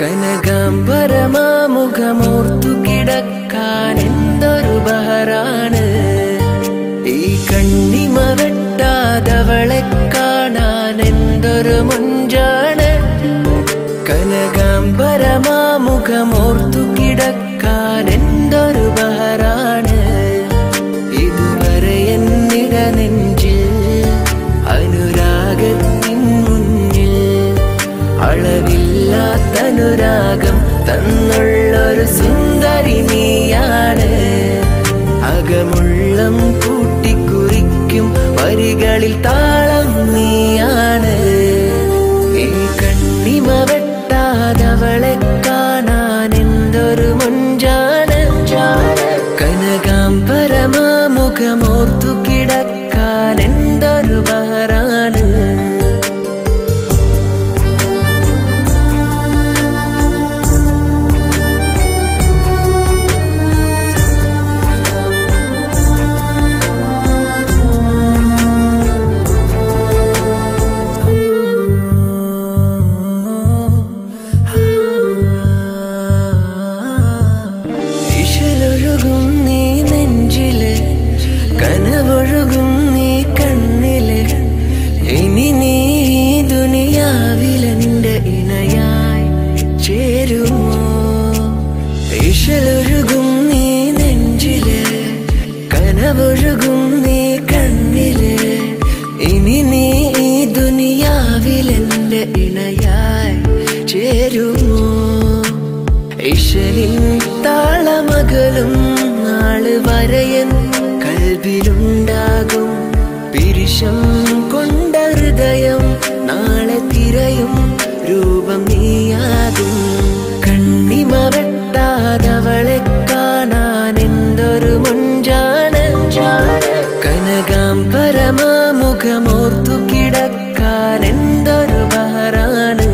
കനകാംബരമാമുഖമോർത്തു കിടക്കാൻ എന്തൊരു ബഹറാണ് ഈ കണ്ണിമ വെട്ടാതവളെ കാണാൻ എന്തൊരു മുഞ്ചാണ് കനകാംബരമാമുഖമോർത്തു കിടക്കാൻ എന്തൊരു ബഹറാണ് ഇതുവരെ എന്നിട നെഞ്ചിൽ അനുരാഗത്തിൻ മുന്നിൽ അളവില്ലാത്ത അനുരാഗം തന്നുള്ളൊരു സുന്ദരി നീയാണ് അകമുള്ളം കൂട്ടിക്കുറിക്കും വരികളിൽ താളം നീയാണ് ഈ കണ്ണിമ വെട്ടാതവളെ കാണാൻ എന്തൊരു മുഞ്ചാണ് കനകാംബരമാമുഖമോർത്തു കിടക്കാൻ എന്തൊരു ബഹറാണ് ഇശലൊഴുകും നീ നെഞ്ചില് കനവൊഴുകും നീ കണ്ണില് ഇനി നീ ഈ ദുനിയാവിലെന്റെ ഇണയായി ചേരുമോ ഇശലൊഴുകും നീ നെഞ്ചില് കനവൊഴുകും നീ കണ്ണില് ഇനി നീ ഈ ദുനിയാവിലെന്റെ ഇണയായി ചേരുമോ ഇശലിൻ താളമകലും നാള് വരയൻ കൽവിലുണ്ടാകും പിരിശം കൊണ്ട ഹൃദയം നാളെ തിരയും രൂപം നീയാകും കണ്ണിമ വെട്ടാതവളെ കാണാൻ എന്തൊരു മുഞ്ചാണ് കനകാം പരമാമുഖമോർത്തു കിടക്കാൻ എന്തൊരു ബഹറാണ്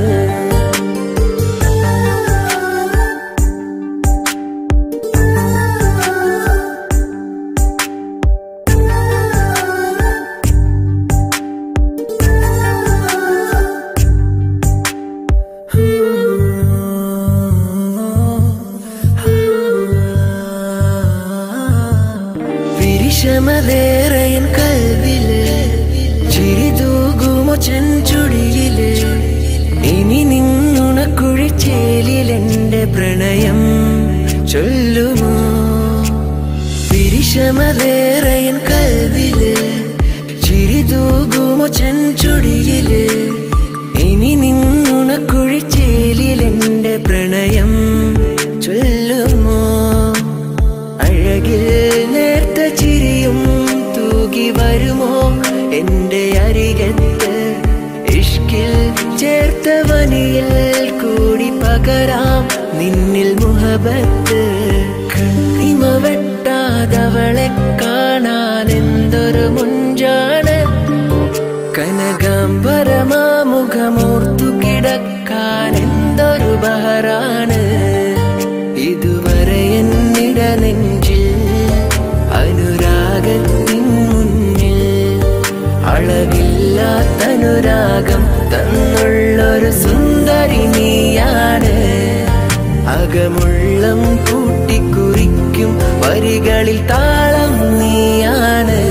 വിരിശമവേറയൻ കൽവില് ചിരിതൂകുമോ ചെഞ്ചുടിയില് ഇനി നിന്നുണക്കുഴിച്ചേലിലെന്റെ പ്രണയം ചൊല്ലുമോ വിരിശമവേറയൻ കൽവില് ചിരിതൂകുമോ ചെഞ്ചുടിയില് ഇനി നിന്നുണക്കുഴിച്ചേലിലെന്റെ പ്രണയം ചൊല്ലുമോ അഴകിൽ നേർത്ത ചിരിയും തൂകി വരുമോ എന്റെ അരികത്ത് ഇഷ്കിൽ ചേർത്ത വനിയിൽ കൂടി പകരാം നിന്നിൽ മുഹബത്ത് കണ്ണിമ വെട്ടാതവളെ കാണാൻ എന്തൊരു മുഞ്ചാണ് കനകാംബരമാമുഖമോർത്തു കിടക്കാൻ എന്തൊരു ബഹറാണ് ഇതുവരെ എന്നിട നെഞ്ചിൽ അനുരാഗത്തിൻ മുന്നിൽ അളവില്ലാത്ത അനുരാഗം തന്നുള്ളൊരു സുന്ദരി നീയാണ് അകമുള്ളം കൂട്ടിക്കുറിക്കും വരികളിൽ താളം നീയാണ്